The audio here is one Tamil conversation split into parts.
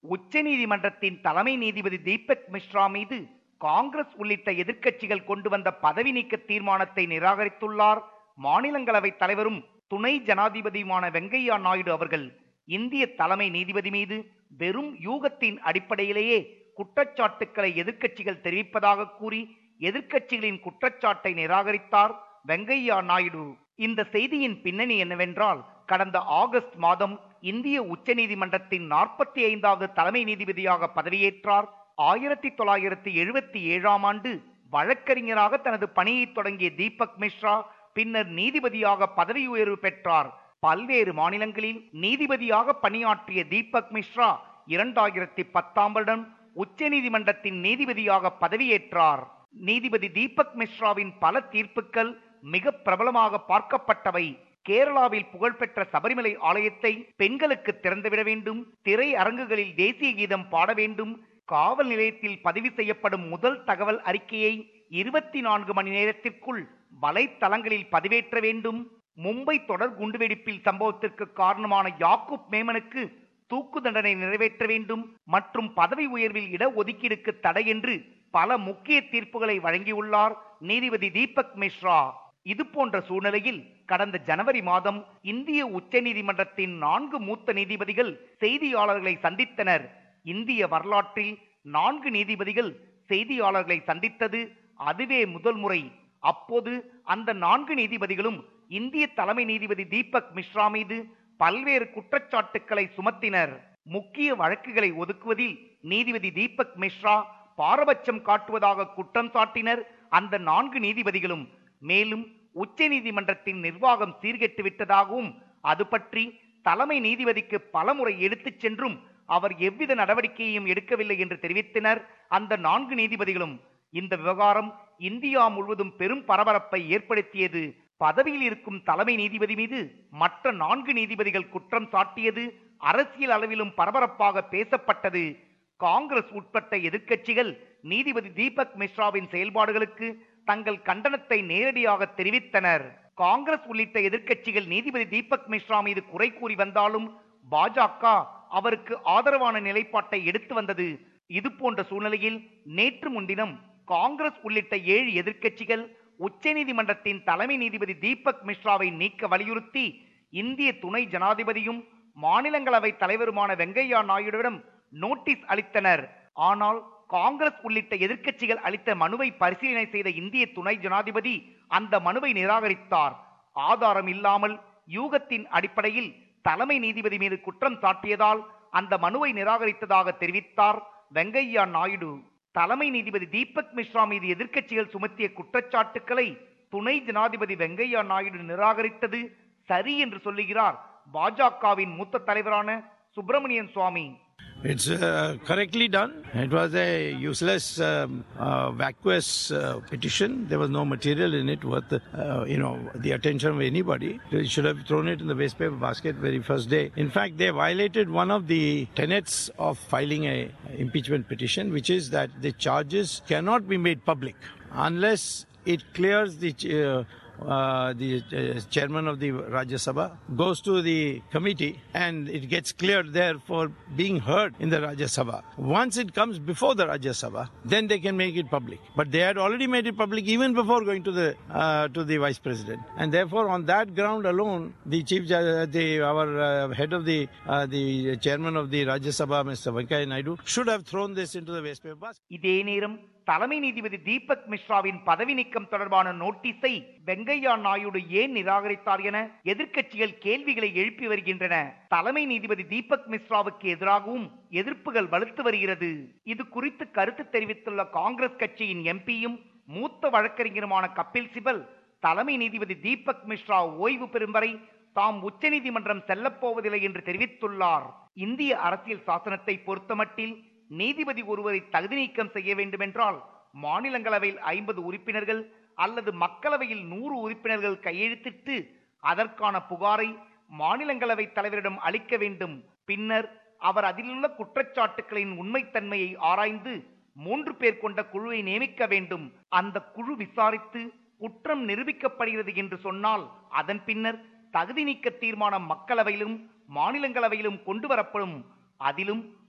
உச்சநீதிமன்றத்தின் தலைமை நீதிபதி தீபக் மிஸ்ரா மீது காங்கிரஸ் உள்ளிட்ட எதிர்க்கட்சிகள் கொண்டு வந்த பதவி நீக்க தீர்மானத்தை நிராகரித்துள்ளார் மாநிலங்களவை தலைவரும் துணை ஜனாதிபதியுமான வெங்கையா நாயுடு அவர்கள் இந்திய தலைமை நீதிபதி மீது வெறும் யூகத்தின் அடிப்படையிலேயே குற்றச்சாட்டுக்களை எதிர்க்கட்சிகள் தெரிவிப்பதாக கூறி எதிர்க்கட்சிகளின் குற்றச்சாட்டை நிராகரித்தார் வெங்கையா நாயுடு இந்த செய்தியின் பின்னணி என்னவென்றால் கடந்த ஆகஸ்ட் மாதம் இந்திய உச்சநீதிமன்றத்தின் நாற்பத்தி ஐந்தாவது தலைமை நீதிபதியாக பதவியேற்றார் ஆயிரத்தி தொள்ளாயிரத்தி எழுபத்தி ஏழாம் ஆண்டு வழக்கறிஞராக தனது பணியை தொடங்கிய தீபக் மிஸ்ரா பின்னர் நீதிபதியாக பதவி உயர்வு பெற்றார் பல்வேறு மாநிலங்களில் நீதிபதியாக பணியாற்றிய தீபக் மிஸ்ரா இரண்டாயிரத்தி பத்தாம் வருடம் உச்சநீதிமன்றத்தின் நீதிபதியாக பதவியேற்றார் நீதிபதி தீபக் மிஸ்ராவின் பல தீர்ப்புகள் மிக பிரபலமாக பார்க்கப்பட்டவை கேரளாவில் புகழ்பெற்ற சபரிமலை ஆலயத்தை பெண்களுக்கு திறந்துவிட வேண்டும் திரை அரங்குகளில் தேசிய கீதம் பாட வேண்டும் காவல் நிலையத்தில் பதிவு செய்யப்படும் முதல் தகவல் அறிக்கையை இருபத்தி நான்கு மணி நேரத்திற்குள் வலைத்தளங்களில் பதிவேற்ற வேண்டும் மும்பை தொடர் குண்டுவெடிப்பில் சம்பவத்திற்கு காரணமான யாக்கூப் மேமனுக்கு தூக்கு தண்டனை நிறைவேற்ற வேண்டும் மற்றும் பதவி உயர்வில் இட ஒதுக்கீடுக்கு தடை என்று பல முக்கிய தீர்ப்புகளை வழங்கியுள்ளார் நீதிபதி தீபக் மிஸ்ரா இது போன்ற சூழ்நிலையில் கடந்த ஜனவரி மாதம் இந்திய உச்சநீதிமன்றத்தின் நான்கு மூத்த நீதிபதிகள் செய்தியாளர்களை சந்தித்தனர் இந்திய வரலாற்றில் நான்கு நீதிபதிகள் செய்தியாளர்களை சந்தித்தது அதுவே முதல் முறை அப்போது அந்த நான்கு நீதிபதிகளும் இந்திய தலைமை நீதிபதி தீபக் மிஸ்ரா மீது பல்வேறு குற்றச்சாட்டுக்களை சுமத்தினர் முக்கிய வழக்குகளை ஒதுக்குவதில் நீதிபதி தீபக் மிஸ்ரா பாரபட்சம் காட்டுவதாக குற்றம் சாட்டினர் அந்த நான்கு நீதிபதிகளும் மேலும் உச்ச நீதிமன்றத்தின் நிர்வாகம் சீர்கெட்டு விட்டதாகவும் அது பற்றி தலைமை நீதிபதிக்கு பலமுறை எடுத்துச் சென்றும் அவர் எவ்வித நடவடிக்கையையும் எடுக்கவில்லை என்று தெரிவித்தனர் அந்த நான்கு நீதிபதிகளும் இந்த விவகாரம் இந்தியா முழுவதும் பெரும் பரபரப்பை ஏற்படுத்தியது பதவியில் இருக்கும் தலைமை நீதிபதி மீது மற்ற நான்கு நீதிபதிகள் குற்றம் சாட்டியது அரசியல் அளவிலும் பரபரப்பாக பேசப்பட்டது காங்கிரஸ் உட்பட்ட எதிர்க்கட்சிகள் நீதிபதி தீபக் மிஸ்ராவின் செயல்பாடுகளுக்கு தங்கள் கண்டனத்தை நேரடியாக தெரிவித்தனர் காங்கிரஸ் உள்ளிட்ட எதிர்க்கட்சிகள் நீதிபதி தீபக் மிஸ்ரா மீது குறை கூறி வந்தாலும் பாஜக அவருக்கு ஆதரவான நிலைப்பாட்டை எடுத்து வந்தது இது போன்ற சூழ்நிலையில் நேற்று முன்தினம் காங்கிரஸ் உள்ளிட்ட ஏழு எதிர்க்கட்சிகள் உச்சநீதிமன்றத்தின் தலைமை நீதிபதி தீபக் மிஸ்ராவை நீக்க வலியுறுத்தி இந்திய துணை ஜனாதிபதியும் மாநிலங்களவை தலைவருமான வெங்கையா நாயுடுவிடம் நோட்டீஸ் அளித்தனர் ஆனால் காங்கிரஸ் உள்ளிட்ட எதிர்க்கட்சிகள் அளித்த மனுவை பரிசீலனை செய்த இந்திய துணை ஜனாதிபதி அந்த மனுவை நிராகரித்தார் ஆதாரம் இல்லாமல் யூகத்தின் அடிப்படையில் தலைமை நீதிபதி மீது குற்றம் சாட்டியதால் அந்த மனுவை நிராகரித்ததாக தெரிவித்தார் வெங்கையா நாயுடு தலைமை நீதிபதி தீபக் மிஸ்ரா மீது எதிர்க்கட்சிகள் சுமத்திய குற்றச்சாட்டுக்களை துணை ஜனாதிபதி வெங்கையா நாயுடு நிராகரித்தது சரி என்று சொல்லுகிறார் பாஜகவின் மூத்த தலைவரான சுப்பிரமணியன் சுவாமி It's uh, correctly done. It was a useless, um, uh, vacuous uh, petition. There was no material in it worth, uh, you know, the attention of anybody. They should have thrown it in the waste paper basket very first day. In fact, they violated one of the tenets of filing a impeachment petition, which is that the charges cannot be made public unless it clears the. Uh, uh, the uh, chairman of the Rajya Sabha goes to the committee and it gets cleared there for being heard in the Rajya Sabha. Once it comes before the Rajya Sabha, then they can make it public. But they had already made it public even before going to the uh, to the vice president, and therefore on that ground alone, the chief, ju- the our uh, head of the uh, the chairman of the Rajya Sabha, Mr. Venkaya Naidu, should have thrown this into the waste paper basket. இதே நேரம் தலைமை நீதிபதி தீபக் மிஸ்ராவின் பதவி நீக்கம் தொடர்பான நோட்டீஸை வெங்கையா நாயுடு ஏன் நிராகரித்தார் என எதிர்க்கட்சிகள் கேள்விகளை எழுப்பி வருகின்றன தலைமை நீதிபதி தீபக் மிஸ்ராவுக்கு எதிராகவும் எதிர்ப்புகள் வலுத்து வருகிறது இது குறித்து கருத்து தெரிவித்துள்ள காங்கிரஸ் கட்சியின் எம்பியும் மூத்த வழக்கறிஞருமான கபில் சிபல் தலைமை நீதிபதி தீபக் மிஸ்ரா ஓய்வு பெறும் வரை தாம் உச்சநீதிமன்றம் செல்லப் போவதில்லை என்று தெரிவித்துள்ளார் இந்திய அரசியல் சாசனத்தை பொறுத்தமட்டில் நீதிபதி ஒருவரை தகுதி நீக்கம் செய்ய வேண்டுமென்றால் மாநிலங்களவையில் ஐம்பது உறுப்பினர்கள் அல்லது மக்களவையில் நூறு உறுப்பினர்கள் கையெழுத்திட்டு அதற்கான புகாரை மாநிலங்களவை தலைவரிடம் அளிக்க வேண்டும் பின்னர் அவர் அதிலுள்ள குற்றச்சாட்டுகளின் உண்மைத்தன்மையை ஆராய்ந்து மூன்று பேர் கொண்ட குழுவை நியமிக்க வேண்டும் அந்த குழு விசாரித்து குற்றம் நிரூபிக்கப்படுகிறது என்று சொன்னால் அதன் பின்னர் தகுதி நீக்க தீர்மானம் மக்களவையிலும் மாநிலங்களவையிலும் கொண்டு வரப்படும் அதிலும்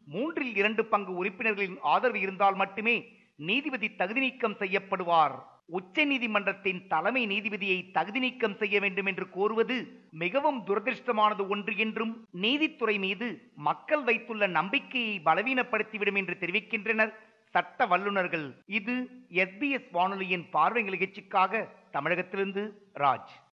மூன்றில் இரண்டு பங்கு உறுப்பினர்களின் ஆதரவு இருந்தால் மட்டுமே நீதிபதி தகுதி நீக்கம் செய்யப்படுவார் உச்ச நீதிமன்றத்தின் தலைமை நீதிபதியை தகுதி நீக்கம் செய்ய வேண்டும் என்று கோருவது மிகவும் துரதிருஷ்டமானது ஒன்று என்றும் நீதித்துறை மீது மக்கள் வைத்துள்ள நம்பிக்கையை பலவீனப்படுத்திவிடும் என்று தெரிவிக்கின்றனர் சட்ட வல்லுநர்கள் இது எஸ்பிஎஸ் வானொலியின் பார்வை நிகழ்ச்சிக்காக தமிழகத்திலிருந்து ராஜ்